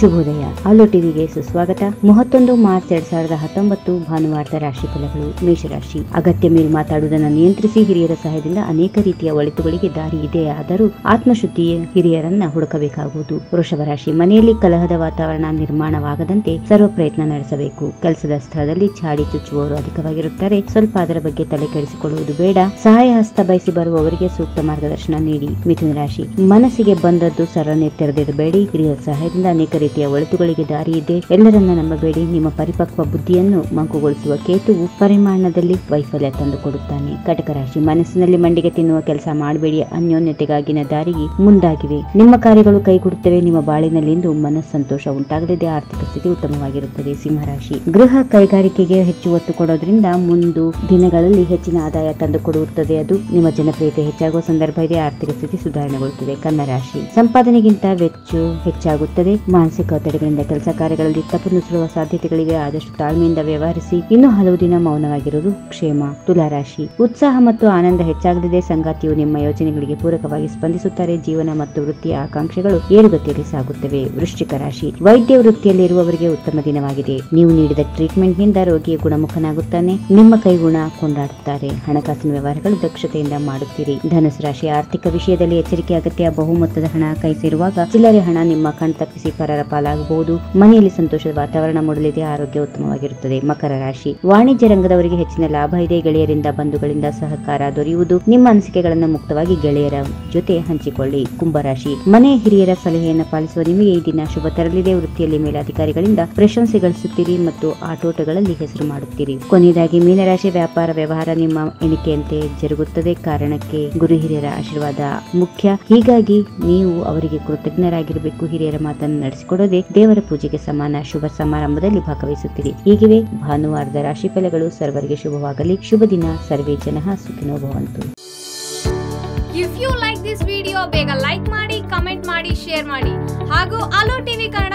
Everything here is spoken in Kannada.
ಶುಭೋದಯ ಆಲೋ ಟಿವಿಗೆ ಸುಸ್ವಾಗತ ಮೂವತ್ತೊಂದು ಮಾರ್ಚ್ ಎರಡ್ ಸಾವಿರದ ಹತ್ತೊಂಬತ್ತು ಭಾನುವಾರದ ರಾಶಿ ಫಲಗಳು ಮೇಷರಾಶಿ ಅಗತ್ಯ ಮೇಲೆ ಮಾತಾಡುವುದನ್ನು ನಿಯಂತ್ರಿಸಿ ಹಿರಿಯರ ಸಹಾಯದಿಂದ ಅನೇಕ ರೀತಿಯ ಒಳಿತುಗಳಿಗೆ ದಾರಿ ಇದೆ ಆದರೂ ಆತ್ಮಶುದ್ಧಿ ಹಿರಿಯರನ್ನ ಹುಡುಕಬೇಕಾಗುವುದು ವೃಷಭ ರಾಶಿ ಮನೆಯಲ್ಲಿ ಕಲಹದ ವಾತಾವರಣ ನಿರ್ಮಾಣವಾಗದಂತೆ ಸರ್ವ ಪ್ರಯತ್ನ ನಡೆಸಬೇಕು ಕೆಲಸದ ಸ್ಥಳದಲ್ಲಿ ಚಾಡಿ ಚುಚ್ಚುವವರು ಅಧಿಕವಾಗಿರುತ್ತಾರೆ ಸ್ವಲ್ಪ ಅದರ ಬಗ್ಗೆ ತಲೆ ಕೆಡಿಸಿಕೊಳ್ಳುವುದು ಬೇಡ ಸಹಾಯ ಹಸ್ತ ಬಯಸಿ ಬರುವವರಿಗೆ ಸೂಕ್ತ ಮಾರ್ಗದರ್ಶನ ನೀಡಿ ಮಿಥುನ ರಾಶಿ ಮನಸ್ಸಿಗೆ ಬಂದದ್ದು ಸರನೆ ತೆರೆದಿಡಬೇಡಿ ಹಿರಿಯರ ಸಹಾಯದಿಂದ ಅನೇಕ ರೀತಿಯ ಒಳಿತುಗಳಿಗೆ ದಾರಿ ಇದೆ ಎಲ್ಲರನ್ನ ನಂಬಬೇಡಿ ನಿಮ್ಮ ಪರಿಪಕ್ವ ಬುದ್ಧಿಯನ್ನು ಮಂಕುಗೊಳಿಸುವ ಕೇತುವು ಪರಿಮಾಣದಲ್ಲಿ ವೈಫಲ್ಯ ತಂದುಕೊಡುತ್ತಾನೆ ಕಟಕ ರಾಶಿ ಮನಸ್ಸಿನಲ್ಲಿ ಮಂಡಿಗೆ ತಿನ್ನುವ ಕೆಲಸ ಮಾಡಬೇಡಿ ಅನ್ಯೋನ್ಯತೆಗಾಗಿನ ದಾರಿಗೆ ಮುಂದಾಗಿವೆ ನಿಮ್ಮ ಕಾರ್ಯಗಳು ಕೈಗೂಡುತ್ತವೆ ನಿಮ್ಮ ಬಾಳಿನಲ್ಲಿಂದು ಮನಸ್ಸಂತೋಷ ಉಂಟಾಗಲಿದೆ ಆರ್ಥಿಕ ಸ್ಥಿತಿ ಉತ್ತಮವಾಗಿರುತ್ತದೆ ಸಿಂಹರಾಶಿ ಗೃಹ ಕೈಗಾರಿಕೆಗೆ ಹೆಚ್ಚು ಒತ್ತು ಕೊಡೋದ್ರಿಂದ ಮುಂದು ದಿನಗಳಲ್ಲಿ ಹೆಚ್ಚಿನ ಆದಾಯ ತಂದುಕೊಡುತ್ತದೆ ಅದು ನಿಮ್ಮ ಜನಪ್ರಿಯತೆ ಹೆಚ್ಚಾಗುವ ಸಂದರ್ಭ ಇದೆ ಆರ್ಥಿಕ ಸ್ಥಿತಿ ಸುಧಾರಣೆಗೊಳ್ಳುತ್ತದೆ ಕನ್ನಡ ರಾಶಿ ಸಂಪಾದನೆಗಿಂತ ವೆಚ್ಚ ಹೆಚ್ಚಾಗುತ್ತದೆ ಮಾನಸಿಕ ಒತ್ತಡಗಳಿಂದ ಕೆಲಸ ಕಾರ್ಯಗಳಲ್ಲಿ ತಪ್ಪು ನುಸುಳುವ ಸಾಧ್ಯತೆಗಳಿವೆ ಆದಷ್ಟು ತಾಳ್ಮೆಯಿಂದ ವ್ಯವಹರಿಸಿ ಇನ್ನು ಹಲವು ದಿನ ಮೌನವಾಗಿರುವುದು ಕ್ಷೇಮ ತುಲಾರಾಶಿ ಉತ್ಸಾಹ ಮತ್ತು ಆನಂದ ಹೆಚ್ಚಾಗಲಿದೆ ಸಂಗಾತಿಯು ನಿಮ್ಮ ಯೋಜನೆಗಳಿಗೆ ಪೂರಕವಾಗಿ ಸ್ಪಂದಿಸುತ್ತಾರೆ ಜೀವನ ಮತ್ತು ವೃತ್ತಿಯ ಆಕಾಂಕ್ಷೆಗಳು ಏರುಗತಿಯಲ್ಲಿ ಸಾಗುತ್ತವೆ ವೃಶ್ಚಿಕ ರಾಶಿ ವೈದ್ಯ ವೃತ್ತಿಯಲ್ಲಿರುವವರಿಗೆ ಉತ್ತಮ ದಿನವಾಗಿದೆ ನೀವು ನೀಡಿದ ಟ್ರೀಟ್ಮೆಂಟ್ ನಿಂದ ರೋಗಿಯ ಗುಣಮುಖನಾಗುತ್ತಾನೆ ನಿಮ್ಮ ಕೈಗುಣ ಕೊಂಡಾಡುತ್ತಾರೆ ಹಣಕಾಸಿನ ವ್ಯವಹಾರಗಳು ದಕ್ಷತೆಯಿಂದ ಮಾಡುತ್ತೀರಿ ಧನುಸು ರಾಶಿ ಆರ್ಥಿಕ ವಿಷಯದಲ್ಲಿ ಎಚ್ಚರಿಕೆ ಅಗತ್ಯ ಬಹುಮೊತ್ತದ ಹಣ ಕೈ ಸೇರುವಾಗ ಚಿಲ್ಲರೆ ಹಣ ನಿಮ್ಮ ಕಣ್ ತಪ್ಪಿಸಿ ಪರರ ಪಾಲಾಗಬಹುದು ಮನೆಯಲ್ಲಿ ಸಂತೋಷದ ವಾತಾವರಣ ಮೂಡಲಿದೆ ಆರೋಗ್ಯ ಉತ್ತಮವಾಗಿರುತ್ತದೆ ಮಕರ ರಾಶಿ ವಾಣಿಜ್ಯ ರಂಗದವರಿಗೆ ಹೆಚ್ಚಿನ ಲಾಭ ಇದೆ ಗೆಳೆಯರಿಂದ ಬಂಧುಗಳಿಂದ ಸಹಕಾರ ದೊರೆಯುವುದು ನಿಮ್ಮ ಅನಿಸಿಕೆಗಳನ್ನು ಮುಕ್ತವಾಗಿ ಗೆಳೆಯರ ಜೊತೆ ಹಂಚಿಕೊಳ್ಳಿ ಕುಂಭರಾಶಿ ಮನೆ ಹಿರಿಯರ ಸಲಹೆಯನ್ನು ಪಾಲಿಸುವ ನಿಮಗೆ ಈ ದಿನ ಶುಭ ತರಲಿದೆ ವೃತ್ತಿಯಲ್ಲಿ ಮೇಲಧಿಕಾರಿಗಳಿಂದ ಪ್ರಶಂಸೆ ಗಳಿಸುತ್ತೀರಿ ಮತ್ತು ಆಟೋಟಗಳಲ್ಲಿ ಹೆಸರು ಮಾಡುತ್ತೀರಿ ಕೊನೆಯದಾಗಿ ಮೀನರಾಶಿ ವ್ಯಾಪಾರ ವ್ಯವಹಾರ ನಿಮ್ಮ ಎಣಿಕೆಯಂತೆ ಜರುಗುತ್ತದೆ ಕಾರಣಕ್ಕೆ ಗುರು ಹಿರಿಯರ ಆಶೀರ್ವಾದ ಮುಖ್ಯ ಹೀಗಾಗಿ ನೀವು ಅವರಿಗೆ ಕೃತಜ್ಞರಾಗಿರಬೇಕು ಹಿರಿಯರ ಮಾತನ್ನು ನಡೆಸಿಕೊಡದೆ ದೇವರ ಪೂಜೆಗೆ ಸಮಾನ ಶುಭ ಸಮಾರಂಭದಲ್ಲಿ ಭಾಗವಹಿಸುತ್ತೀರಿ ಹೀಗಿವೆ ಭಾನುವಾರದ ರಾಶಿ ಫಲಗಳು ಸರ್ವರಿಗೆ ಶುಭವಾಗಲಿ ಶುಭ ದಿನ ಸರ್ವೇ ಜನಃ ಸುಖಿನೋ ಭವಂತು if you like this video ಬೇಗ ಲೈಕ್ ಮಾಡಿ ಕಮೆಂಟ್ ಮಾಡಿ ಶೇರ್ ಮಾಡಿ ಹಾಗೂ ಅಲೋ ಟಿವಿ ಕನ್ನಡ